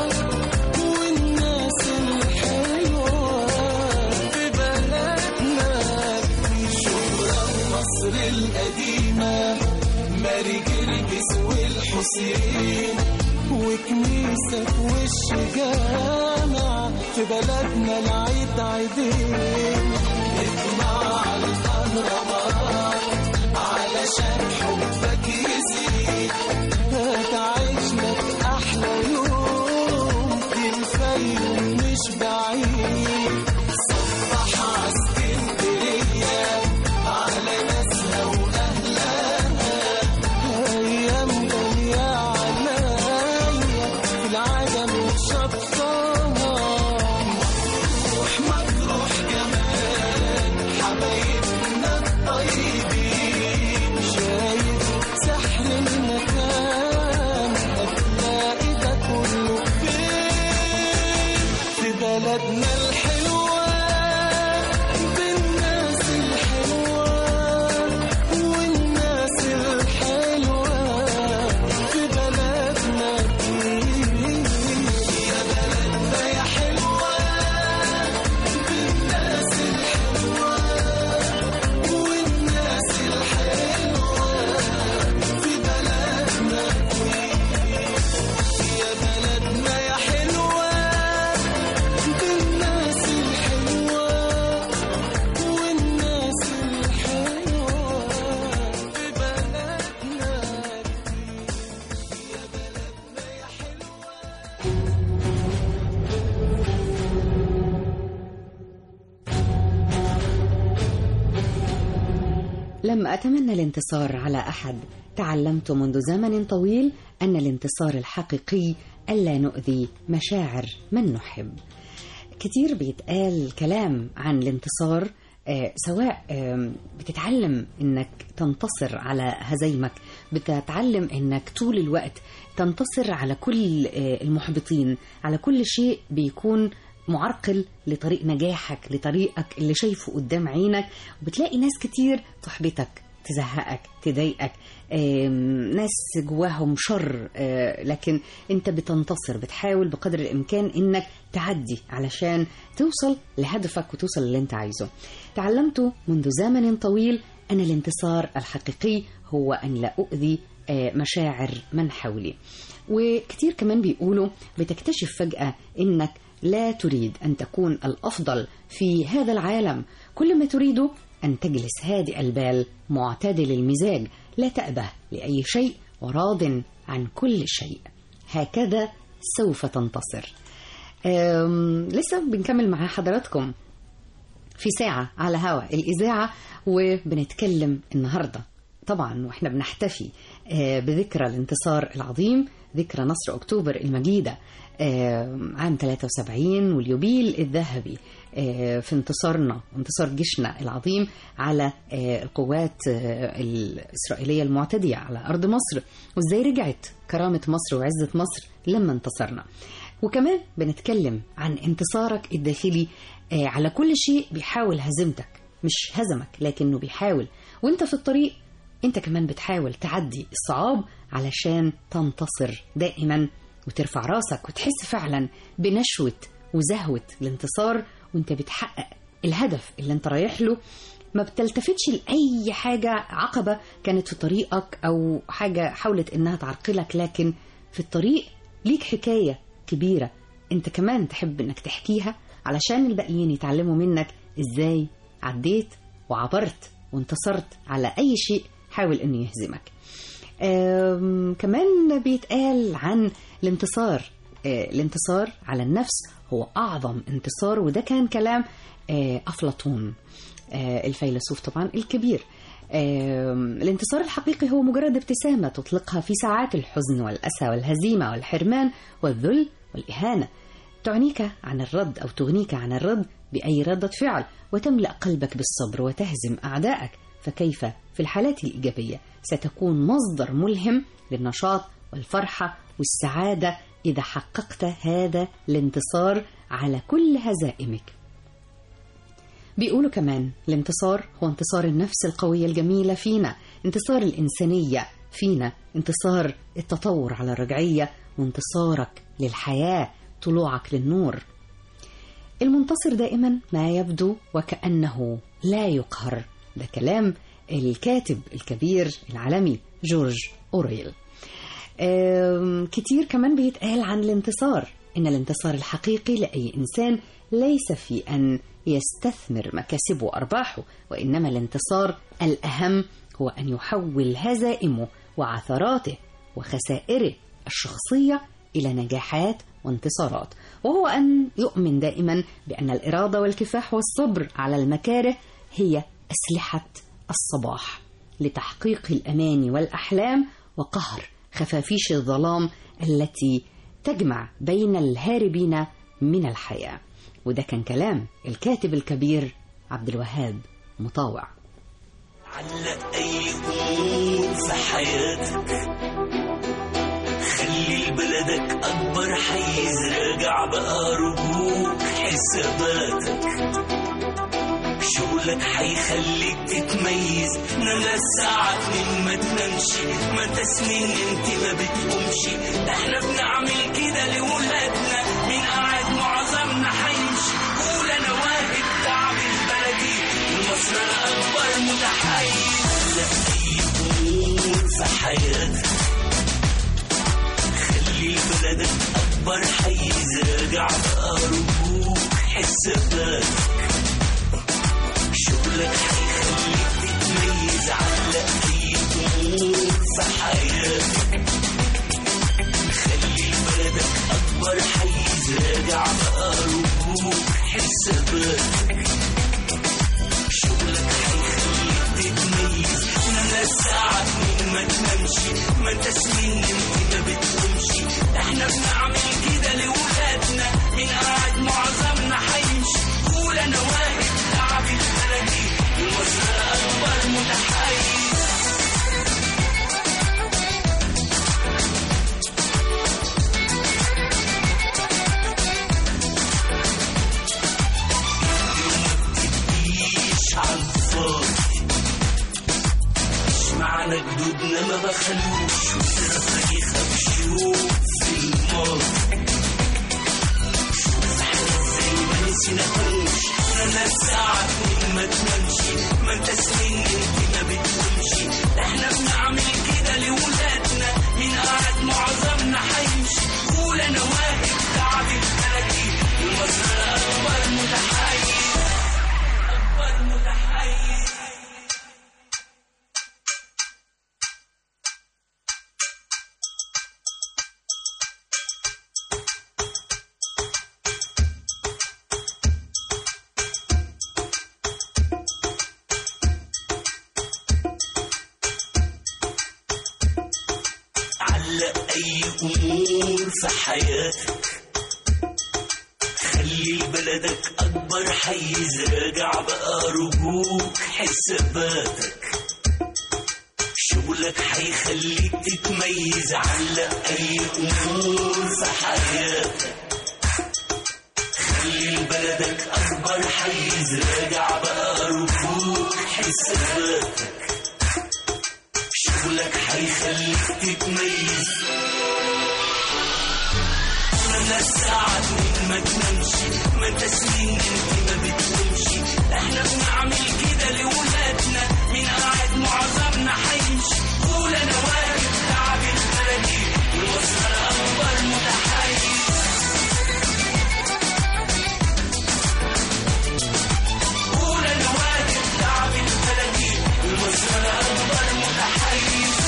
والناس الحلوة في بلدنا شهرة مصر القديمة ماري جرجس والحسين وكنيسة في وش جامع في بلدنا العيد عيدين اجمع على الأهرامات علشان حبك يزيد هتعيش لك أحلى يوم في الفيوم مش بعيد صبح عسكندرية على ناسها وأهلها أيام غالية عليا في العالم وشطها مطروح مطروح جمال لم أتمنى الانتصار على أحد تعلمت منذ زمن طويل أن الانتصار الحقيقي ألا نؤذي مشاعر من نحب كتير بيتقال كلام عن الانتصار آه، سواء آم، بتتعلم انك تنتصر على هزايمك بتتعلم انك طول الوقت تنتصر على كل آه، المحبطين على كل شيء بيكون معرقل لطريق نجاحك لطريقك اللي شايفه قدام عينك وبتلاقي ناس كتير تحبطك تزهقك تضايقك آم، ناس جواهم شر آه، لكن انت بتنتصر بتحاول بقدر الامكان انك تعدي علشان توصل لهدفك وتوصل اللي انت عايزه تعلمت منذ زمن طويل ان الانتصار الحقيقي هو ان لا اؤذي آه، مشاعر من حولي وكتير كمان بيقولوا بتكتشف فجأة انك لا تريد ان تكون الافضل في هذا العالم كل ما تريده ان تجلس هادئ البال معتدل المزاج لا تأبه لأي شيء وراض عن كل شيء هكذا سوف تنتصر أم، لسه بنكمل مع حضراتكم في ساعة على هوا الإذاعة وبنتكلم النهاردة طبعا واحنا بنحتفي آه، بذكرى الانتصار العظيم ذكرى نصر أكتوبر المجيدة آه، عام 73 واليوبيل الذهبي آه، في انتصارنا انتصار جيشنا العظيم على آه، القوات آه، الإسرائيلية المعتدية على أرض مصر وإزاي رجعت كرامة مصر وعزة مصر لما انتصرنا وكمان بنتكلم عن انتصارك الداخلي آه، على كل شيء بيحاول هزيمتك مش هزمك لكنه بيحاول وانت في الطريق انت كمان بتحاول تعدي الصعاب علشان تنتصر دائما وترفع راسك وتحس فعلا بنشوة وزهوة الانتصار وانت بتحقق الهدف اللي انت رايح له ما بتلتفتش لأي حاجة عقبة كانت في طريقك أو حاجة حاولت إنها تعرقلك لكن في الطريق ليك حكاية كبيرة انت كمان تحب انك تحكيها علشان الباقيين يتعلموا منك ازاي عديت وعبرت وانتصرت على اي شيء حاول انه يهزمك آم، كمان بيتقال عن الانتصار آه، الانتصار على النفس هو اعظم انتصار وده كان كلام آه، افلاطون آه، الفيلسوف طبعا الكبير آم، الانتصار الحقيقي هو مجرد ابتسامة تطلقها في ساعات الحزن والأسى والهزيمة والحرمان والذل والإهانة تعنيك عن الرد أو تغنيك عن الرد بأي ردة فعل وتملأ قلبك بالصبر وتهزم أعدائك فكيف في الحالات الإيجابية ستكون مصدر ملهم للنشاط والفرحة والسعادة إذا حققت هذا الانتصار على كل هزائمك بيقولوا كمان الانتصار هو انتصار النفس القوية الجميلة فينا انتصار الإنسانية فينا انتصار التطور على الرجعية وانتصارك للحياة طلوعك للنور المنتصر دائما ما يبدو وكأنه لا يقهر ده كلام الكاتب الكبير العالمي جورج أوريل آم، كتير كمان بيتقال عن الانتصار إن الانتصار الحقيقي لأي إنسان ليس في أن يستثمر مكاسبه وأرباحه وإنما الانتصار الأهم هو أن يحول هزائمه وعثراته وخسائره الشخصية إلى نجاحات وانتصارات وهو أن يؤمن دائما بأن الإرادة والكفاح والصبر على المكاره هي أسلحة الصباح لتحقيق الأماني والأحلام وقهر خفافيش الظلام التي تجمع بين الهاربين من الحياة وده كان كلام الكاتب الكبير عبد الوهاب مطاوع علق أي أمور في حياتك خلي لبلدك أكبر حيز راجع بقى رجوك حساباتك شغلك حيخليك تتميز نام الساعة اتنين ما تنامش ما تسنين انت ما بتقومش ده احنا بنعمل كده لولادنا مين قاعد معظمنا حيمشي قول انا واحد تعب البلدي مصر انا اكبر متحيز لا اي امور في حياتك خلي بلدك اكبر حيز راجع بقى رجوك حساباتك شغلك هيخليك تتميز على اي امور في حياتك خلي بلدك اكبر حيز راجع بقى رجوك حساباتك شغلك هيخليك تتميز احنا جدودنا ما بخلوش وتاريخها بشوف في الماضي شوف احنا ازاي ما نسيناهوش احنا ناس ساعات من ما تنامش ما انت سنين انت ما بتقومش احنا بنعمل كده لولادنا مين قاعد معظمنا هيمشي قول انا واقف تعب البلدي المصر اكبر متحيز اكبر متحيز علق اي امور في حياتك خلي بلدك اكبر حيز راجع بقى رجوك حساباتك شغلك هيخليك تتميز علق اي امور في حياتك خلي بلدك اكبر حيز راجع بقى رجوك حساباتك شغلك هيخليك تتميز انا ساعات من ما تنامش ما انت سنين انت ما بتقومش احنا بنعمل كده لولادنا مين قاعد معظمنا هيمشي قول انا واقف تعب البلدي والمصدر اكبر متحيز قول انا واقف تعب البلدي والمصدر اكبر متحيز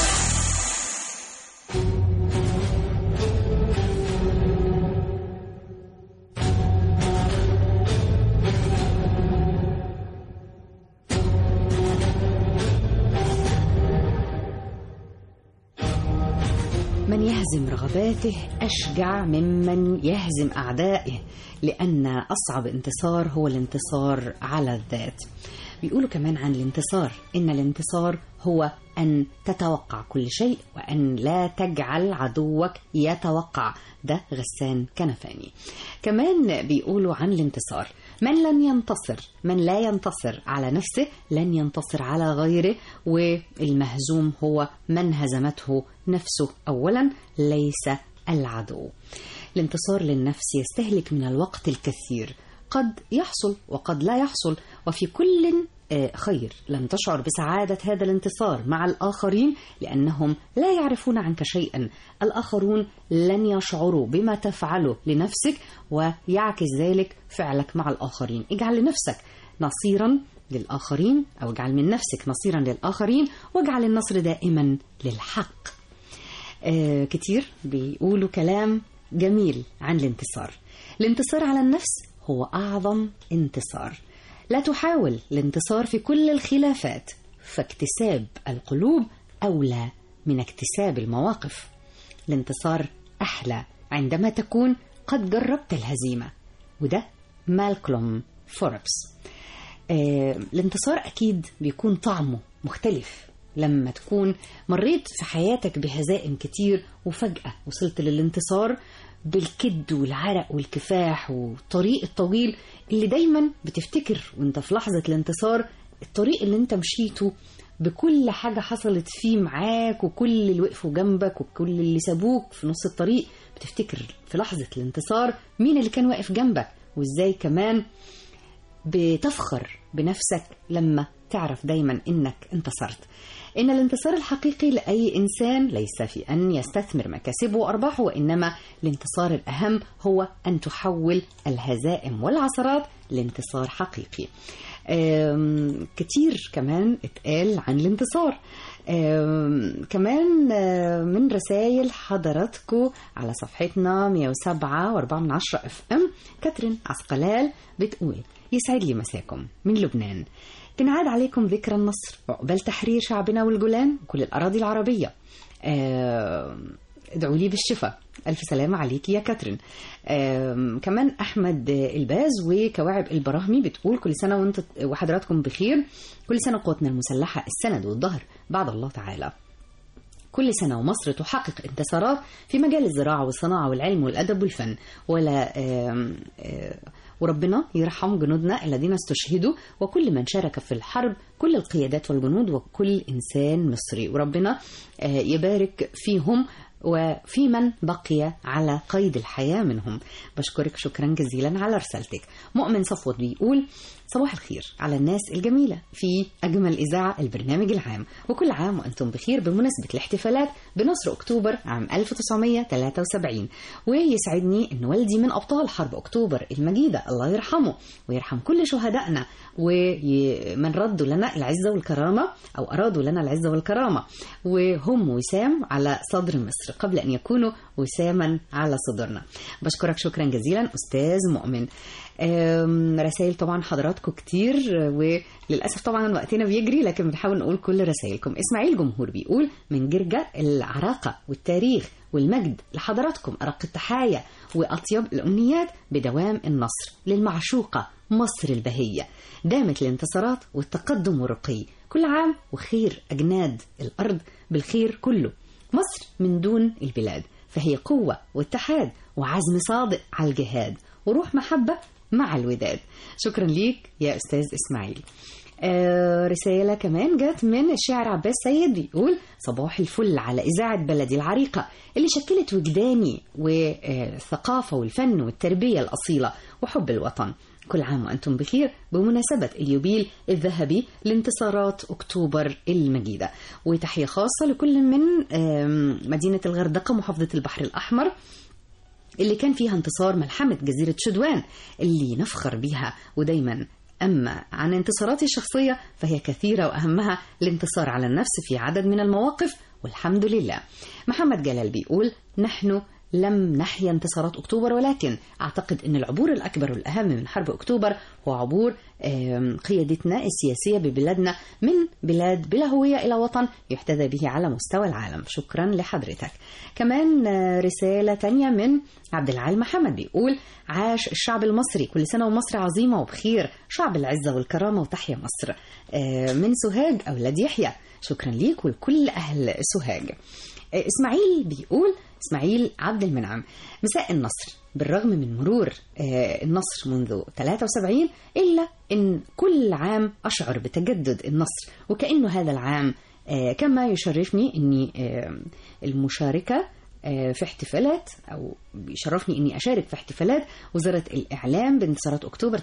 من يهزم رغباته أشجع ممن يهزم أعدائه لأن أصعب انتصار هو الانتصار على الذات بيقولوا كمان عن الانتصار إن الانتصار هو أن تتوقع كل شيء وأن لا تجعل عدوك يتوقع ده غسان كنفاني كمان بيقولوا عن الانتصار من لن ينتصر من لا ينتصر على نفسه لن ينتصر على غيره والمهزوم هو من هزمته نفسه أولا ليس العدو الانتصار للنفس يستهلك من الوقت الكثير قد يحصل وقد لا يحصل وفي كل آه، خير لن تشعر بسعادة هذا الانتصار مع الآخرين لأنهم لا يعرفون عنك شيئا الآخرون لن يشعروا بما تفعله لنفسك ويعكس ذلك فعلك مع الآخرين اجعل لنفسك نصيرا للآخرين أو اجعل من نفسك نصيرا للآخرين واجعل النصر دائما للحق آه، كتير بيقولوا كلام جميل عن الانتصار الانتصار على النفس هو أعظم انتصار لا تحاول الانتصار في كل الخلافات فاكتساب القلوب أولى من اكتساب المواقف الانتصار أحلى عندما تكون قد جربت الهزيمة وده مالكولم فوربس آه، الانتصار أكيد بيكون طعمه مختلف لما تكون مريت في حياتك بهزائم كتير وفجأة وصلت للانتصار بالكد والعرق والكفاح والطريق الطويل اللي دايما بتفتكر وانت في لحظة الانتصار الطريق اللي انت مشيته بكل حاجة حصلت فيه معاك وكل اللي وقفوا جنبك وكل اللي سابوك في نص الطريق بتفتكر في لحظة الانتصار مين اللي كان واقف جنبك وازاي كمان بتفخر بنفسك لما تعرف دايما انك انتصرت ان الانتصار الحقيقي لاي انسان ليس في ان يستثمر مكاسبه وارباحه وانما الانتصار الاهم هو ان تحول الهزائم والعثرات لانتصار حقيقي أم، كتير كمان اتقال عن الانتصار أم، كمان أم، من رسائل حضراتكم على صفحتنا 107 و4 من 10 اف ام كاترين عسقلال بتقول يسعد لي مساكم من لبنان تنعاد عليكم ذكرى النصر وعقبال تحرير شعبنا والجولان وكل الأراضي العربية آم، ادعوا لي بالشفاء ألف سلامة عليك يا كاترين آم، كمان أحمد الباز وكواعب البراهمي بتقول كل سنة وانت وحضراتكم بخير كل سنة قوتنا المسلحة السند والظهر بعد الله تعالى كل سنة ومصر تحقق انتصارات في مجال الزراعة والصناعة والعلم والأدب والفن ولا آم، آه، وربنا يرحم جنودنا الذين استشهدوا وكل من شارك في الحرب كل القيادات والجنود وكل إنسان مصري وربنا آه، يبارك فيهم وفي من بقي على قيد الحياة منهم بشكرك شكرا جزيلا على رسالتك مؤمن صفوت بيقول صباح الخير على الناس الجميلة في أجمل إذاعة البرنامج العام وكل عام وأنتم بخير بمناسبة الاحتفالات بنصر أكتوبر عام 1973 ويسعدني أن والدي من أبطال حرب أكتوبر المجيدة الله يرحمه ويرحم كل شهدائنا ومن ردوا لنا العزة والكرامة أو أرادوا لنا العزة والكرامة وهم وسام على صدر مصر قبل أن يكونوا وساما على صدرنا بشكرك شكرا جزيلا أستاذ مؤمن أم، رسائل طبعا حضراتكم كتير وللاسف طبعا وقتنا بيجري لكن بنحاول نقول كل رسائلكم اسماعيل جمهور بيقول من جرجة العراقه والتاريخ والمجد لحضراتكم ارق التحايا واطيب الامنيات بدوام النصر للمعشوقه مصر البهيه دامت الانتصارات والتقدم والرقي كل عام وخير اجناد الارض بالخير كله مصر من دون البلاد فهي قوة واتحاد وعزم صادق على الجهاد وروح محبة مع الوداد شكرا ليك يا أستاذ إسماعيل آه رسالة كمان جت من الشاعر عباس سيد بيقول صباح الفل على إذاعة بلدي العريقة اللي شكلت وجداني والثقافة والفن والتربية الأصيلة وحب الوطن كل عام وأنتم بخير بمناسبة اليوبيل الذهبي لانتصارات أكتوبر المجيدة وتحية خاصة لكل من آم، مدينة الغردقة محافظة البحر الأحمر اللي كان فيها انتصار ملحمة جزيرة شدوان اللي نفخر بيها ودايما أما عن انتصاراتي الشخصية فهي كثيرة وأهمها الانتصار على النفس في عدد من المواقف والحمد لله محمد جلال بيقول نحن لم نحيا انتصارات أكتوبر ولكن أعتقد أن العبور الأكبر والأهم من حرب أكتوبر هو عبور آم، قيادتنا السياسية ببلادنا من بلاد بلا هوية إلى وطن يحتذى به على مستوى العالم شكرا لحضرتك كمان آه، رسالة تانية من عبد العال محمد بيقول عاش الشعب المصري كل سنة ومصر عظيمة وبخير شعب العزة والكرامة وتحيا مصر آه، من سوهاج أولاد يحيى شكرا ليك ولكل أهل سوهاج آه، إسماعيل بيقول إسماعيل عبد المنعم مساء النصر بالرغم من مرور آه، النصر منذ 73 إلا أن كل عام أشعر بتجدد النصر وكأنه هذا العام آه، كما يشرفني أني آه، المشاركة آه، في احتفالات أو بيشرفني أني أشارك في احتفالات وزارة الإعلام بانتصارات أكتوبر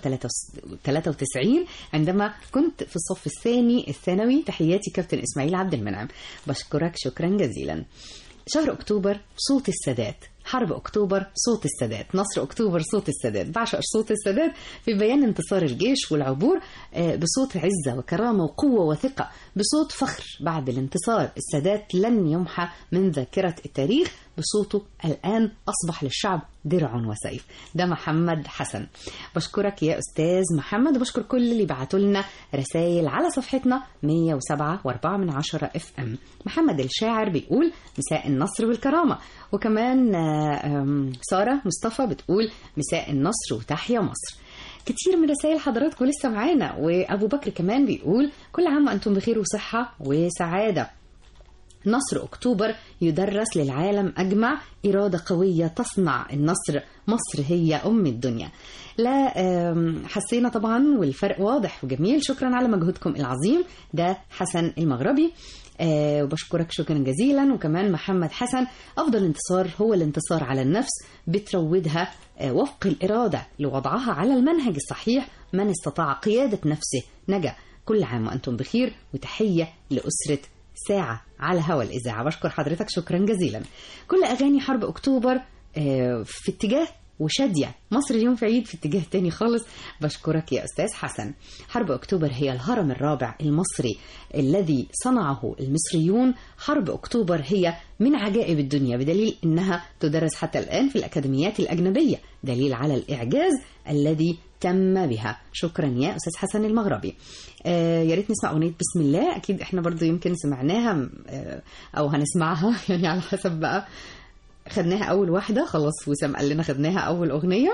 93 عندما كنت في الصف الثاني الثانوي تحياتي كابتن إسماعيل عبد المنعم بشكرك شكرا جزيلا شهر أكتوبر صوت السادات حرب أكتوبر صوت السادات نصر أكتوبر صوت السادات بعشق صوت السادات في بيان انتصار الجيش والعبور آه، بصوت عزة وكرامة وقوة وثقة بصوت فخر بعد الانتصار السادات لن يمحى من ذاكرة التاريخ بصوته الآن أصبح للشعب درع وسيف ده محمد حسن بشكرك يا أستاذ محمد وبشكر كل اللي بعتوا لنا رسائل على صفحتنا 107 و4 من عشرة اف ام محمد الشاعر بيقول مساء النصر والكرامة وكمان آه، آم، سارة مصطفى بتقول مساء النصر وتحيا مصر كتير من رسائل حضراتكم لسه معانا وابو بكر كمان بيقول كل عام وانتم بخير وصحه وسعاده نصر أكتوبر يدرس للعالم أجمع إرادة قوية تصنع النصر مصر هي أم الدنيا لا آم، حسينا طبعا والفرق واضح وجميل شكرا على مجهودكم العظيم ده حسن المغربي آه، وبشكرك شكرا جزيلا وكمان محمد حسن أفضل انتصار هو الانتصار على النفس بتروضها آه، وفق الإرادة لوضعها على المنهج الصحيح من استطاع قيادة نفسه نجا كل عام وأنتم بخير وتحية لأسرة ساعة على هوا الإذاعة بشكر حضرتك شكرا جزيلا كل أغاني حرب أكتوبر آه، في اتجاه وشادية مصر اليوم في عيد في اتجاه تاني خالص بشكرك يا أستاذ حسن حرب أكتوبر هي الهرم الرابع المصري الذي صنعه المصريون حرب أكتوبر هي من عجائب الدنيا بدليل أنها تدرس حتى الآن في الأكاديميات الأجنبية دليل على الإعجاز الذي تم بها شكرا يا أستاذ حسن المغربي آه يا ريت نسمع أغنية بسم الله أكيد إحنا برضو يمكن سمعناها آه أو هنسمعها يعني على حسب بقى خدناها أول واحدة خلاص وسام قال لنا خدناها أول أغنية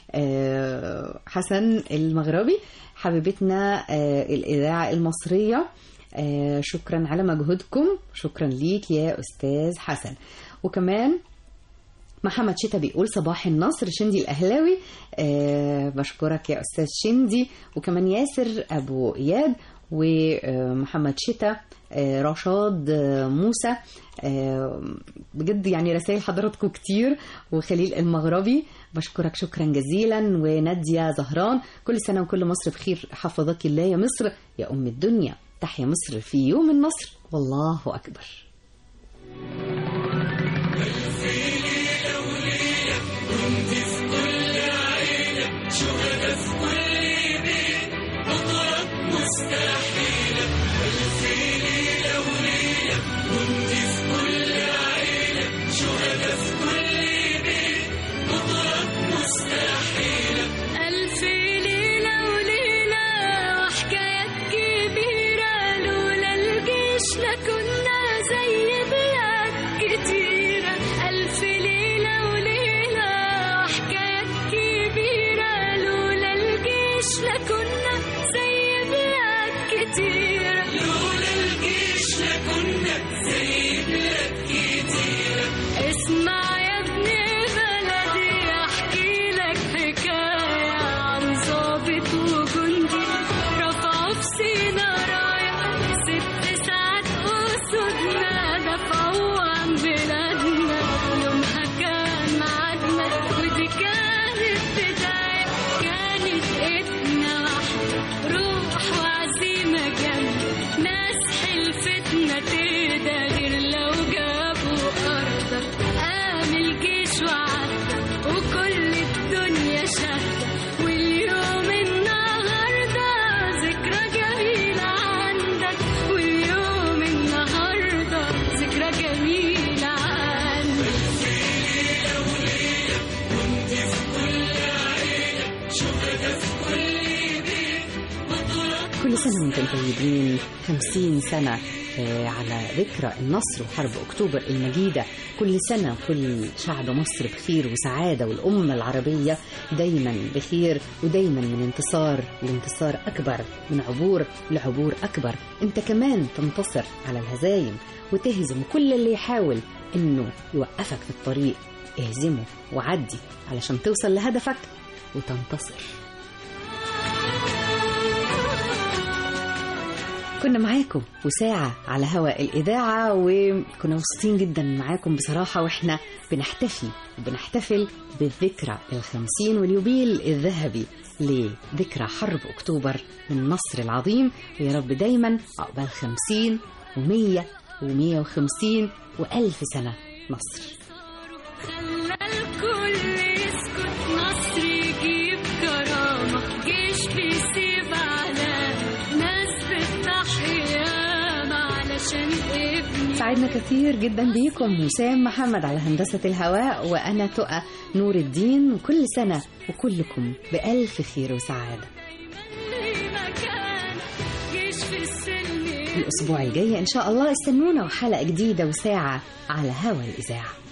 آه، حسن المغربي حبيبتنا آه، الإذاعة المصرية آه، شكرا على مجهودكم شكرا ليك يا أستاذ حسن وكمان محمد شتا بيقول صباح النصر شندي الأهلاوي آه بشكرك يا أستاذ شندي وكمان ياسر أبو إياد ومحمد شتا آه، رشاد آه، موسى آه، بجد يعني رسائل حضراتكم كتير وخليل المغربي بشكرك شكرا جزيلا ونادية زهران كل سنة وكل مصر بخير حفظك الله يا مصر يا أم الدنيا تحيا مصر في يوم النصر والله أكبر ألف ليلة وليلة وحكايات كبيرة لولا الجيش لكنا زي بلاد كتيرة ألف ليلة وليلة وحكايات كبيرة لولا الجيش لكنا زي بلاد كتيرة لولا الجيش لكنا زي بلاد كتيرة اسمع يا ابن بلدي احكي لك حكاية عن ضابط وجندي رفعوا في سينا راية ست ساعات أسودنا دفعوا عن بلادنا يومها كان معادنا ودي كانت بداية كانت إيدنا واحدة روح وعزيمة جنب ناس حلفتنا تهدى غير لو جابوا أرضك قام الجيش وعدى وكل الدنيا شهدة واليوم النهاردة ذكرى جميلة عندك واليوم النهاردة ذكرى جميلة عندك كل سنة وانتم طيبين خمسين سنة آه، على ذكرى النصر وحرب أكتوبر المجيدة كل سنة كل شعب مصر بخير وسعادة والأمة العربية دايما بخير ودايما من انتصار لانتصار أكبر من عبور لعبور أكبر انت كمان تنتصر على الهزايم وتهزم كل اللي يحاول انه يوقفك في الطريق اهزمه وعدي علشان توصل لهدفك وتنتصر كنا معاكم وساعة على هواء الإذاعة وكنا مبسوطين جدا معاكم بصراحة وإحنا بنحتفي وبنحتفل بالذكرى الخمسين واليوبيل الذهبي لذكرى حرب أكتوبر من النصر العظيم ويا رب دايما عقبال خمسين ومية ومية وخمسين وألف سنة نصر خلى الكل يسكت مصر يجيب كرامة جيش بيسيب علامة ناس بتضحي ياما علشان ابني سعدنا كثير جدا بيكم وسام محمد على هندسة الهواء وأنا تقى نور الدين كل سنة وكلكم بألف خير وسعادة مكان جيش في السلم الأسبوع الجاي إن شاء الله استنونا وحلقة جديدة وساعة على هوا الإذاعة